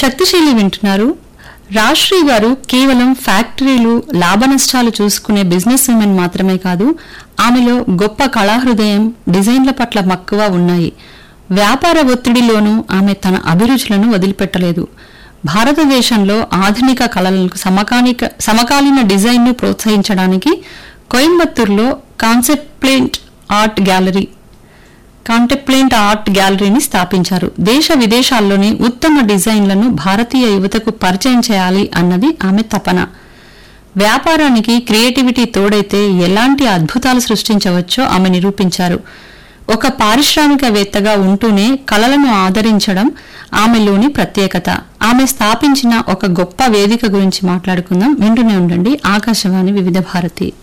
శక్తిశీలి వింటున్నారు రాశ్రీ గారు కేవలం ఫ్యాక్టరీలు లాభ నష్టాలు చూసుకునే బిజినెస్ ఉమెన్ మాత్రమే కాదు ఆమెలో గొప్ప కళాహృదయం డిజైన్ల పట్ల మక్కువ ఉన్నాయి వ్యాపార ఒత్తిడిలోనూ ఆమె తన అభిరుచులను వదిలిపెట్టలేదు భారతదేశంలో ఆధునిక కళలకు సమకాలిక సమకాలీన డిజైన్ను ప్రోత్సహించడానికి కోయంబత్తూరులో concept art gallery contemporary art గ్యాలరీని స్థాపించారు దేశ విదేశాల్లోని ఉత్తమ డిజైన్లను భారతీయ యువతకు పరిచయం చేయాలి అన్నది ఆమె తపన వ్యాపారానికి క్రియేటివిటీ తోడైతే ఎలాంటి అద్భుతాలు సృష్టించవచ్చో ఆమె నిరూపించారు ఒక పారిశ్రామికవేత్తగా ఉంటూనే కళలను ఆదరించడం ఆమెలోని ప్రత్యేకత ఆమె స్థాపించిన ఒక గొప్ప వేదిక గురించి మాట్లాడుకుందాం వింటూనే ఉండండి ఆకాశవాణి వివిధ భారతి